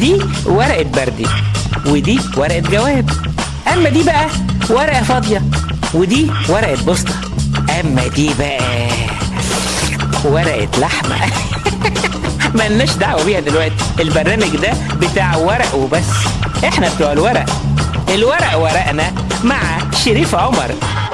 دي ورقة بردي ودي ورقة جواب أما دي بقى ورقة فاضية ودي ورقة بوسطة أما دي بقى ورقة لحمة ملناش دعوة بيها دلوقتي البرنامج ده بتاع ورق وبس احنا بتوع الورق الورق ورقنا مع شريف عمر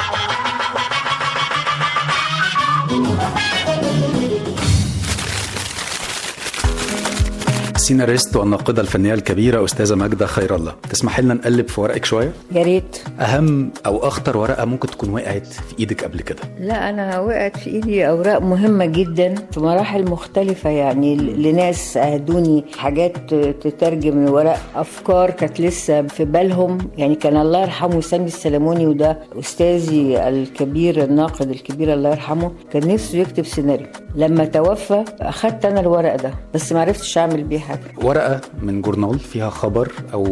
السيناريست والناقدة الفنية الكبيرة أستاذة ماجدة خير الله تسمح لنا نقلب في ورقك شوية يا ريت أهم أو أخطر ورقة ممكن تكون وقعت في إيدك قبل كده لا انا وقعت في ايدي اوراق مهمه جدا في مراحل مختلفه يعني ل- لناس اهدوني حاجات تترجم لورق افكار كانت لسه في بالهم يعني كان الله يرحمه سامي السلموني وده استاذي الكبير الناقد الكبير الله يرحمه كان نفسه يكتب سيناريو لما توفى اخدت انا الورق ده بس ما عرفتش اعمل بيه حاجه ورقة من جورنال فيها خبر أو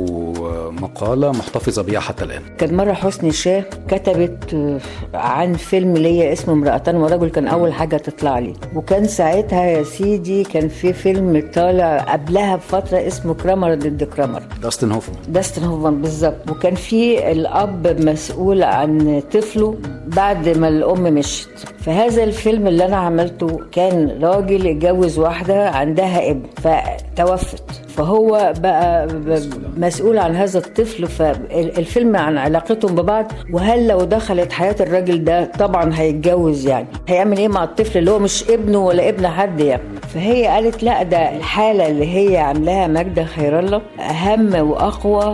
مقالة محتفظة بيها حتى الآن كان مرة حسني شاه كتبت آه، عن فيلم ليا اسمه امرأتان ورجل كان أول حاجة تطلع لي وكان ساعتها يا سيدي كان في فيلم طالع قبلها بفترة اسمه كرامر ضد كرامر داستن هوفمان داستن هوفمان بالظبط وكان في الاب مسؤول عن طفله بعد ما الام مشت فهذا الفيلم اللي انا عملته كان راجل اتجوز واحده عندها ابن فتوفت فهو بقى ب- مسؤول عن هذا الطفل فالفيلم عن علاقتهم ببعض وهل لو دخلت حياه الراجل ده طبعا هيتجوز يعني هيعمل ايه مع الطفل اللي هو مش ابنه ولا ابن حد يعني فهي قالت لا ده الحاله اللي هي عاملاها ماجده خير الله اهم واقوى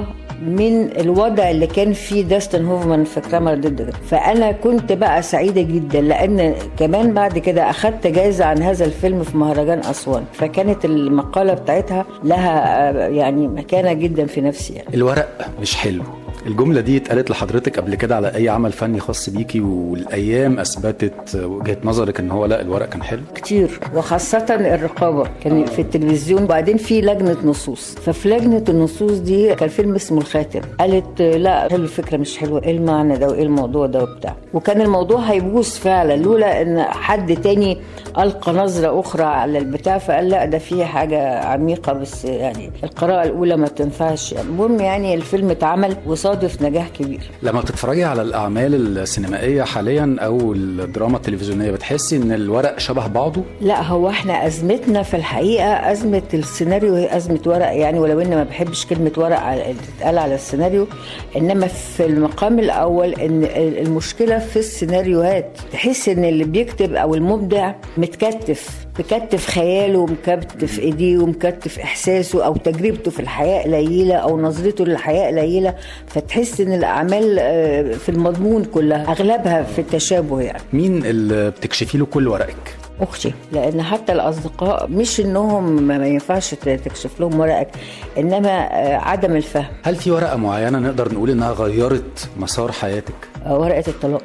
من الوضع اللي كان فيه داستن هوفمان في كرامر ضد ده. فانا كنت بقى سعيده جدا لان كمان بعد كده اخدت جايزه عن هذا الفيلم في مهرجان اسوان فكانت المقاله بتاعتها لها آه، يعني مكانه جدا في نفسي يعني. الورق مش حلو الجملة دي اتقالت لحضرتك قبل كده على أي عمل فني خاص بيكي والأيام أثبتت وجهة نظرك إن هو لا الورق كان حلو كتير وخاصة الرقابة كان في التلفزيون وبعدين في لجنة نصوص ففي لجنة النصوص دي كان فيلم اسمه الخاتم قالت لا حلو الفكرة مش حلوة ايه المعنى ده وايه الموضوع ده وبتاع وكان الموضوع هيبوظ فعلا لولا ان حد تاني ألقى نظرة أخرى على البتاع فقال لا ده فيه حاجة عميقة بس يعني القراءة الأولى ما تنفعش المهم يعني الفيلم اتعمل وصادف نجاح كبير لما بتتفرجي على الأعمال السينمائية حاليا أو الدراما التلفزيونية بتحسي إن الورق شبه بعضه لا هو احنا ازمتنا في الحقيقه ازمه السيناريو هي ازمه ورق يعني ولو اني ما بحبش كلمه ورق على- اللي تتقال على السيناريو انما في المقام الاول ان المشكله في السيناريوهات تحس ان اللي بيكتب او المبدع متكتف مكتف خياله ومكتف ايديه ومكتف احساسه او تجربته في الحياه قليله او نظرته للحياه قليله فتحس ان الاعمال آه، في المضمون كلها اغلبها في التشابه يعني مين اللي بتكشفي له كل ورقك اختي لان حتى الاصدقاء مش انهم ما ينفعش تكشف لهم ورقك انما آه، عدم الفهم هل في ورقة معينة نقدر نقول إنها غيرت مسار حياتك آه، ورقه الطلاق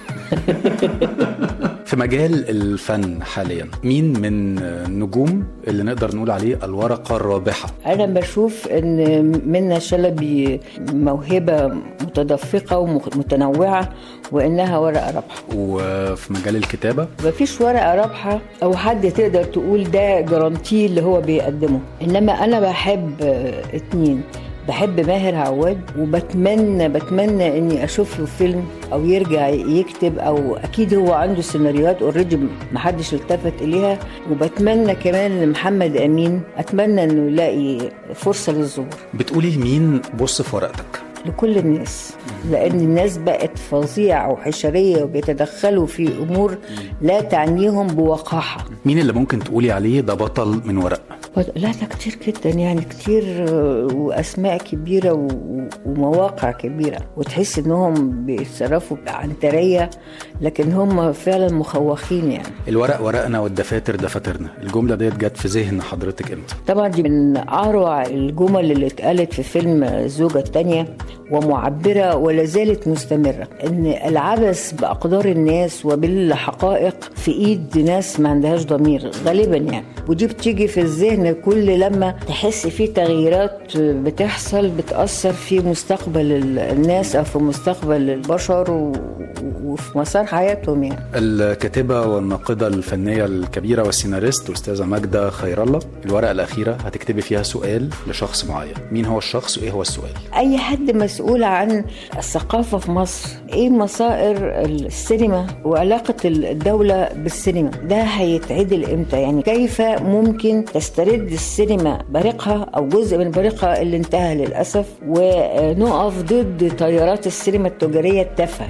في مجال الفن حاليا مين من النجوم اللي نقدر نقول عليه الورقة الرابحة انا بشوف ان منى شلبي موهبه متدفقه ومتنوعه وانها ورقه رابحه وفي مجال الكتابة مفيش ورقه رابحه او حد تقدر تقول ده جرانتي اللي هو بيقدمه انما انا بحب آه، اتنين بحب ماهر عواد وبتمنى بتمنى اني اشوف له فيلم او يرجع يكتب او اكيد هو عنده سيناريوهات اوريدي محدش التفت اليها وبتمنى كمان لمحمد امين اتمنى انه يلاقي فرصه للظهور بتقولي لمين بص في ورقتك لكل الناس لان الناس بقت فظيعه وحشريه وبيتدخلوا في امور لا تعنيهم بوقاحه مين اللي ممكن تقولي عليه ده بطل من ورق لا ده كتير جدا يعني كتير آه، واسماء كبيره و- ومواقع كبيره وتحس انهم بيتصرفوا بعنتريه لكن هم فعلا مخوخين يعني الورق ورقنا والدفاتر دفاترنا الجملة ديت جت في ذهن حضرتك امتى طبعا دي من اروع الجمل اللي اتقالت في فيلم الزوجه الثانيه ومعبرة ولا زالت مستمرة إن العبث بأقدار الناس وبالحقائق في إيد ناس ما عندهاش ضمير غالبا يعني ودي بتيجي في الذهن كل لما تحس في تغييرات بتحصل بتأثر في مستقبل ال- الناس أو في مستقبل البشر و... وفي مسار حياتهم يعني الكاتبة والناقدة الفنية الكبيرة والسيناريست أستاذة ماجدة خير الله الورقة الأخيرة هتكتبي فيها سؤال لشخص معين مين هو الشخص وإيه هو السؤال اي حد مسؤول عن الثقافه في مصر ايه مصائر السينما وعلاقه الدوله بالسينما ده هيتعدل امتى يعني كيف ممكن تسترد السينما بريقها او جزء من بريقها اللي انتهى للاسف ونقف ضد تيارات السينما التجاريه التافهه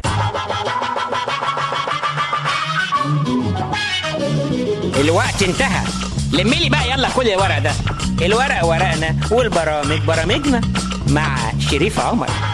الوقت انتهى لمي لي بقى يلا كل الورق ده الورق ورقنا والبرامج برامجنا مع شريف عمر